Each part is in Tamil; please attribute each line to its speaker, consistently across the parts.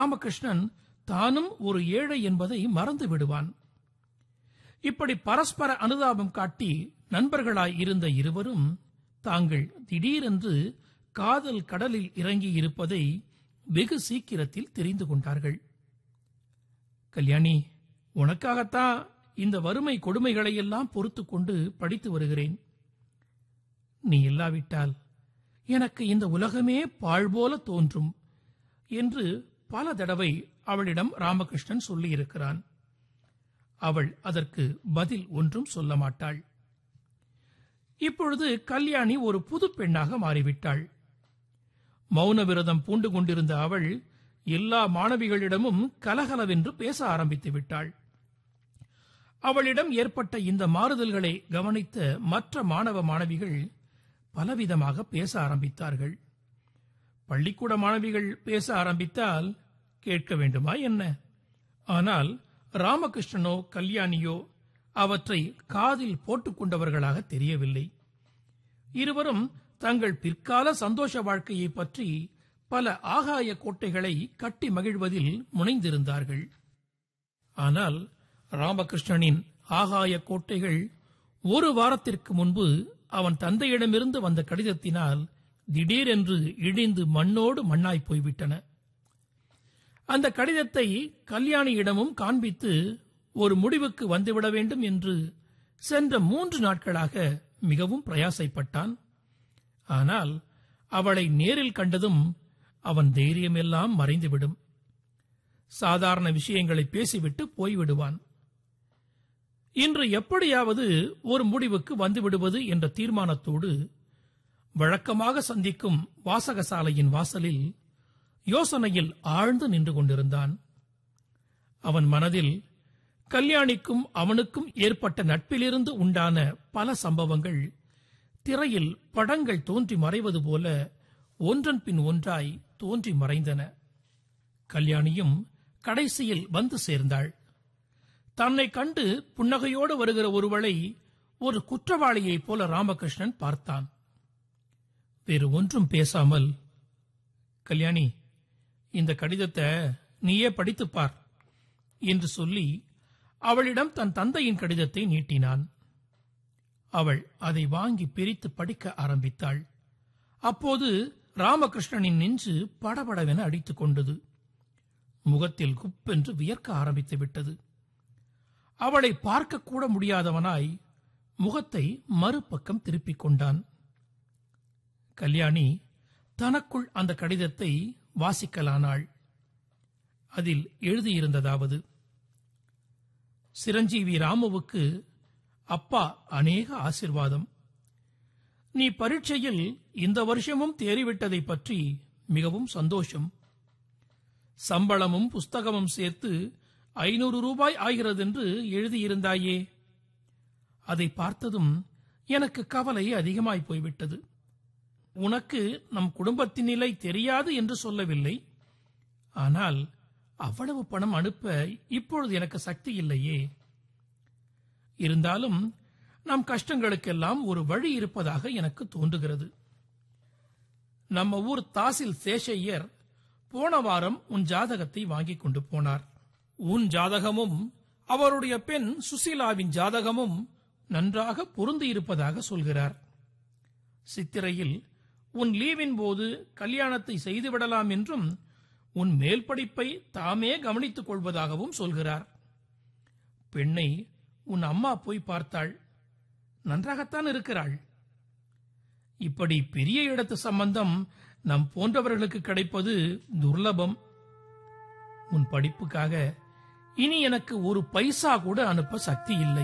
Speaker 1: ராமகிருஷ்ணன் தானும் ஒரு ஏழை என்பதை மறந்து விடுவான் இப்படி பரஸ்பர அனுதாபம் காட்டி நண்பர்களாய் இருந்த இருவரும் தாங்கள் திடீரென்று காதல் கடலில் இறங்கி இருப்பதை வெகு சீக்கிரத்தில் தெரிந்து கொண்டார்கள் கல்யாணி உனக்காகத்தான் இந்த வறுமை கொடுமைகளை எல்லாம் பொறுத்து கொண்டு படித்து வருகிறேன் நீ இல்லாவிட்டால் எனக்கு இந்த உலகமே பாழ்போல தோன்றும் என்று பல தடவை அவளிடம் ராமகிருஷ்ணன் சொல்லியிருக்கிறான் அவள் அதற்கு பதில் ஒன்றும் சொல்ல மாட்டாள் இப்பொழுது கல்யாணி ஒரு புது பெண்ணாக மாறிவிட்டாள் மௌன விரதம் பூண்டு கொண்டிருந்த அவள் எல்லா மாணவிகளிடமும் கலகலவென்று பேச ஆரம்பித்து விட்டாள் அவளிடம் ஏற்பட்ட இந்த மாறுதல்களை கவனித்த மற்ற மாணவ மாணவிகள் பலவிதமாக பேச ஆரம்பித்தார்கள் பள்ளிக்கூட மாணவிகள் பேச ஆரம்பித்தால் கேட்க வேண்டுமா என்ன ஆனால் ராமகிருஷ்ணனோ கல்யாணியோ அவற்றை காதில் போட்டுக் கொண்டவர்களாக தெரியவில்லை இருவரும் தங்கள் பிற்கால சந்தோஷ வாழ்க்கையை பற்றி பல ஆகாய கோட்டைகளை கட்டி மகிழ்வதில் முனைந்திருந்தார்கள் ஆனால் ராமகிருஷ்ணனின் ஆகாய கோட்டைகள் ஒரு வாரத்திற்கு முன்பு அவன் தந்தையிடமிருந்து வந்த கடிதத்தினால் திடீரென்று இடிந்து மண்ணோடு மண்ணாய் போய்விட்டன அந்த கடிதத்தை கல்யாணியிடமும் காண்பித்து ஒரு முடிவுக்கு வந்துவிட வேண்டும் என்று சென்ற மூன்று நாட்களாக மிகவும் பிரயாசைப்பட்டான் ஆனால் அவளை நேரில் கண்டதும் அவன் தைரியமெல்லாம் மறைந்துவிடும் சாதாரண விஷயங்களை பேசிவிட்டு போய்விடுவான் இன்று எப்படியாவது ஒரு முடிவுக்கு வந்துவிடுவது என்ற தீர்மானத்தோடு வழக்கமாக சந்திக்கும் வாசகசாலையின் வாசலில் யோசனையில் ஆழ்ந்து நின்று கொண்டிருந்தான் அவன் மனதில் கல்யாணிக்கும் அவனுக்கும் ஏற்பட்ட நட்பிலிருந்து உண்டான பல சம்பவங்கள் திரையில் படங்கள் தோன்றி மறைவது போல ஒன்றன் பின் ஒன்றாய் தோன்றி மறைந்தன கல்யாணியும் கடைசியில் வந்து சேர்ந்தாள் தன்னை கண்டு புன்னகையோடு வருகிற ஒருவளை ஒரு குற்றவாளியைப் போல ராமகிருஷ்ணன் பார்த்தான் வேறு ஒன்றும் பேசாமல் கல்யாணி இந்த கடிதத்தை நீயே படித்துப் பார் என்று சொல்லி அவளிடம் தன் தந்தையின் கடிதத்தை நீட்டினான் அவள் அதை வாங்கி பிரித்து படிக்க ஆரம்பித்தாள் அப்போது ராமகிருஷ்ணனின் நெஞ்சு படபடவென அடித்துக் கொண்டது முகத்தில் குப்பென்று வியர்க்க ஆரம்பித்து விட்டது அவளை பார்க்கக்கூட முடியாதவனாய் முகத்தை மறுபக்கம் திருப்பிக் கொண்டான் கல்யாணி தனக்குள் அந்த கடிதத்தை வாசிக்கலானாள் அதில் எழுதியிருந்ததாவது சிரஞ்சீவி ராமுவுக்கு அப்பா அநேக ஆசிர்வாதம் நீ பரீட்சையில் இந்த வருஷமும் தேறிவிட்டதை பற்றி மிகவும் சந்தோஷம் சம்பளமும் புஸ்தகமும் சேர்த்து ஐநூறு ரூபாய் ஆகிறதென்று எழுதியிருந்தாயே அதை பார்த்ததும் எனக்கு கவலை அதிகமாய் போய்விட்டது உனக்கு நம் குடும்பத்தின் நிலை தெரியாது என்று சொல்லவில்லை ஆனால் அவ்வளவு பணம் அனுப்ப இப்பொழுது எனக்கு சக்தி இல்லையே இருந்தாலும் நம் கஷ்டங்களுக்கெல்லாம் ஒரு வழி இருப்பதாக எனக்கு தோன்றுகிறது நம்ம ஊர் தாசில் சேஷையர் போன வாரம் உன் ஜாதகத்தை வாங்கிக் கொண்டு போனார் உன் ஜாதகமும் அவருடைய பெண் சுசீலாவின் ஜாதகமும் நன்றாக பொருந்தியிருப்பதாக சொல்கிறார் சித்திரையில் உன் லீவின் போது கல்யாணத்தை செய்துவிடலாம் என்றும் உன் மேல் படிப்பை தாமே கவனித்துக் கொள்வதாகவும் சொல்கிறார் பெண்ணை உன் அம்மா போய் பார்த்தாள் நன்றாகத்தான் இருக்கிறாள் இப்படி பெரிய இடத்து சம்பந்தம் நம் போன்றவர்களுக்கு கிடைப்பது துர்லபம் உன் படிப்புக்காக இனி எனக்கு ஒரு பைசா கூட அனுப்ப சக்தி இல்லை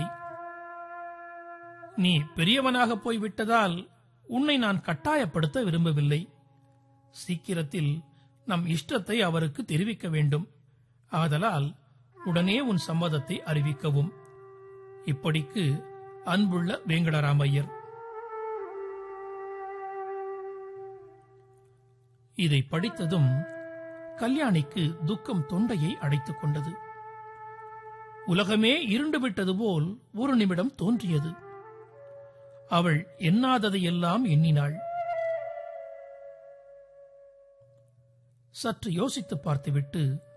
Speaker 1: நீ பெரியவனாக போய்விட்டதால் உன்னை நான் கட்டாயப்படுத்த விரும்பவில்லை சீக்கிரத்தில் நம் இஷ்டத்தை அவருக்கு தெரிவிக்க வேண்டும் ஆதலால் உடனே உன் சம்மதத்தை அறிவிக்கவும் இப்படிக்கு அன்புள்ள வேங்கடராமையர் இதை படித்ததும் கல்யாணிக்கு துக்கம் தொண்டையை அடைத்துக் கொண்டது உலகமே இருண்டு விட்டது போல் ஒரு நிமிடம் தோன்றியது அவள் எண்ணாததையெல்லாம் எண்ணினாள் சற்று யோசித்து பார்த்துவிட்டு